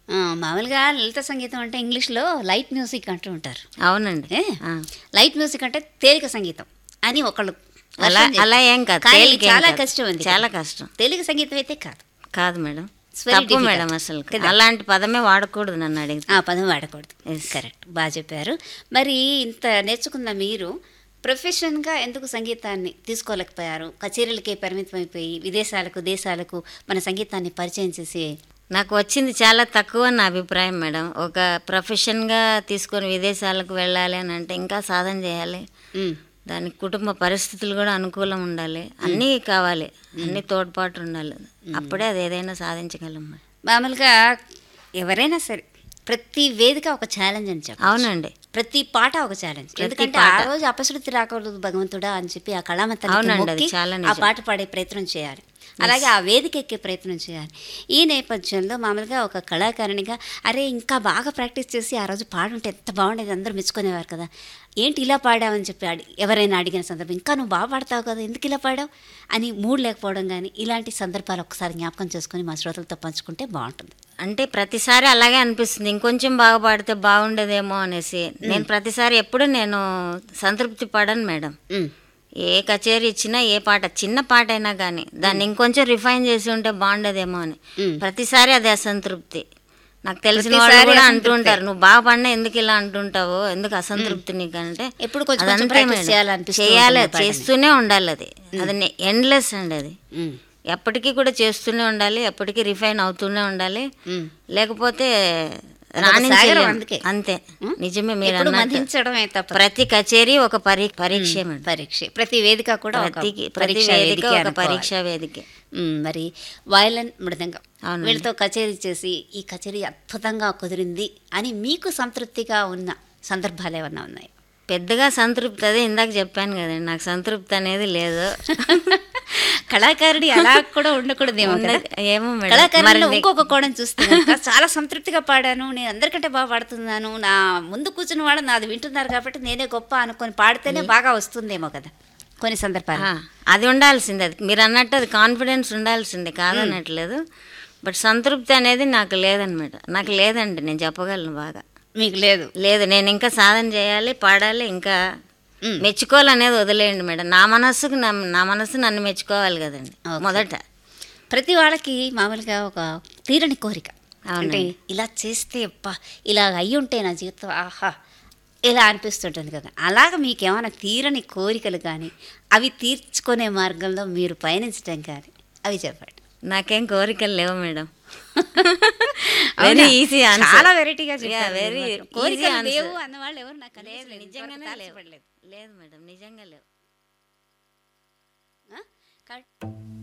ఆ, మామూలుగా లలిత సంగీతం అంటే ఇంగ్లీష్లో లైట్ మ్యూజిక్ అంటూ ఉంటారు అవునండి ఏ? ఆ. లైట్ మ్యూజిక్ అంటే తేలిక సంగీతం అని ఒకళ్ళు అలా వర్షం చేశారు. అలా ఏం కాదు కానీ తేలిక ఏం చాలా కాదు. కష్టం ఉంది చాలా కష్టం తేలిక సంగీతం అయితే కాదు కాదు మేడం It's very తప్పు difficult. మేడం అసలు కదా? అలాంటి పదమే వాడకూడదు నన్ను అడిగితే ఆ పదం వాడకూడదు Yes. కరెక్ట్ బాగా చెప్పారు మరి ఇంత నేర్చుకున్న మీరు ప్రొఫెషన్గా ఎందుకు సంగీతాన్ని తీసుకోలేకపోయారు కచేరీలకే పరిమితం అయిపోయి విదేశాలకు దేశాలకు మన సంగీతాన్ని పరిచయం చేసి నాకు వచ్చింది చాలా తక్కువ నా అభిప్రాయం మేడం ఒక ప్రొఫెషన్గా తీసుకొని విదేశాలకు వెళ్ళాలి అని అంటే ఇంకా సాధన చేయాలి ఉమ్, దానికి కుటుంబ పరిస్థితులు కూడా అనుకూలం ఉండాలి అన్నీ కావాలి అన్ని తోడ్పాటు ఉండాలి అప్పుడే అది ఏదైనా సాధించగలం మేడం. మామూలుగా ఎవరైనా సరే ప్రతి వేదిక ఒక ఛాలెంజ్ అని చెప్పి అవునండి ప్రతి పాట ఒక ఛాలెంజ్ ప్రతి ఎందుకంటే పాట. ఆ రోజు అపశృతి రాకూడదు భగవంతుడా అని చెప్పి ఆ కళామతల్లికి అవునండి, అది మొక్కి చాలా ఆ నిజం. పాట పాడే ప్రయత్నం చేయాలి అలాగే ఆ వేదిక ఎక్కే ప్రయత్నం చేయాలి ఈ నేపథ్యంలో మామూలుగా ఒక కళాకారునిగా అరే ఇంకా బాగా ప్రాక్టీస్ చేసి ఆ రోజు పాడుంటే ఎంత బాగుండేది అందరూ మెచ్చుకునేవారు కదా ఏంటి ఇలా పాడావని చెప్పి అడి ఎవరైనా అడిగిన సందర్భం ఇంకా నువ్వు బాగా పాడతావు కదా ఎందుకు ఇలా పాడావు అని మూడ్ లేకపోవడం కానీ ఇలాంటి సందర్భాలు ఒకసారి జ్ఞాపకం చేసుకొని మా శ్రోతలతో పంచుకుంటే బాగుంటుంది అంటే ప్రతిసారి అలాగే అనిపిస్తుంది ఇంకొంచెం బాగా పాడితే బాగుండేదేమో అనేసి నేను ప్రతిసారి ఎప్పుడు నేను సంతృప్తి పడను మేడం ఉమ్, ఏ కచేరీ ఇచ్చినా ఏ పాట చిన్న పాట అయినా కానీ దాన్ని ఇంకొంచెం రిఫైన్ చేసి ఉంటే బాగుండేదేమో అని మ్. ప్రతిసారి అది అసంతృప్తి నాకు తెలిసిన వాళ్ళు ప్రతిసారి కూడా అసంతృప్తే. అంటుంటారు నువ్వు బాగా పడినా ఎందుకు ఇలా అంటుంటావు ఎందుకు అసంతృప్తి నీకు అంటే ఎప్పుడు కొంచెం అదంతే కొంచెం practice మేడం. చేయాలనిపిస్తూ చేయాలి ఉంటుంది పాటని. చేస్తూనే ఉండాలి అది అది ఎండ్లెస్ అండి అది ఉమ్, ఎప్పటికీ కూడా చేస్తూనే ఉండాలి ఎప్పటికీ రిఫైన్ అవుతూనే ఉండాలి ఉమ్. లేకపోతే అదొక రాణించలేం. సాగరం అందుకే. అంతే ఉం? నిజమే మీరు ఎప్పుడు అన్నట్టు. మధించడమే తప్ప ప్రతి కచేరీ ఒక పరీ పరీక్ష మేడం పరీక్ష ప్రతి వేదిక కూడా ఒక ప్రతి ప్రతి పరీక్షా వేదిక వేదికే ఒక అనుకోవాలి. పరీక్షా వేదిక ఉమ్, మరి వయలన్ మృదంగం అవునండి. వీళ్ళతో కచేరీ చేసి ఈ కచేరీ అద్భుతంగా కుదిరింది అని మీకు సంతృప్తిగా ఉన్న సందర్భాలు ఏమన్నా ఉన్నాయి పెద్దగా సంతృప్తి అదే ఇందాక చెప్పాను కదండి నాకు సంతృప్తి అనేది లేదు కళాకారుడి అలా కూడా ఉండకూడదేమో కదా? ఉన్నది- ఏమో మేడం కళాకారుడిలో మరి ఇంకొక కోణం చూస్తే కనుక చాలా సంతృప్తిగా పాడాను నేను అందరికంటే బాగా పాడుతున్నాను నా ముందు కూర్చున్న వాళ్ళు నాది వింటున్నారు కాబట్టి నేనే గొప్ప అనుకొని పాడితేనే బాగా వస్తుందేమో కదా కొన్ని సందర్భాలు ఆ, అది ఉండాల్సిందే అది మీరు అన్నట్టు అది కాన్ఫిడెన్స్ ఉండాల్సిందే కాదనట్లేదు బట్ సంతృప్తి అనేది నాకు లేదనమాట నాకు లేదండి నేను చెప్పగలను బాగా మీకు లేదు లేదు నేను ఇంకా సాధన చేయాలి పాడాలి ఇంకా మ్. మెచ్చుకోవాలనేది వదిలేయండి మేడం నా మనస్సుకు నా నా మనస్సు నన్ను మెచ్చుకోవాలి కదండి ఓకే. మొదట ప్రతి వాళ్ళకి మామూలుగా ఒక తీరని కోరిక అంటే అవునండి. ఇలా చేస్తే అబ్బా ఇలా అయ్యి ఉంటే నా జీవితం ఆహా ఇలా అనిపిస్తుంటుంది కదా అలాగ మీకు ఏమైనా తీరని కోరికలు కానీ అవి తీర్చుకునే మార్గంలో మీరు పయనించడం కానీ అవి చెప్పండి నాకేం కోరికలు లేవు మేడం అవునా? వెరీ ఈజీ చాలా వెరైటీగా చెప్పారు వెరీ మీరు మాత్రం. కోరికలు ఈజీ లేవు అన్న వాళ్ళు ఎవరు నాకు కనిపించలేదు. నిజంగానే ఇంతవరకు లేవు తారసపడలేదు. లేదు మేడం నిజంగా లేవు ఆ? కా-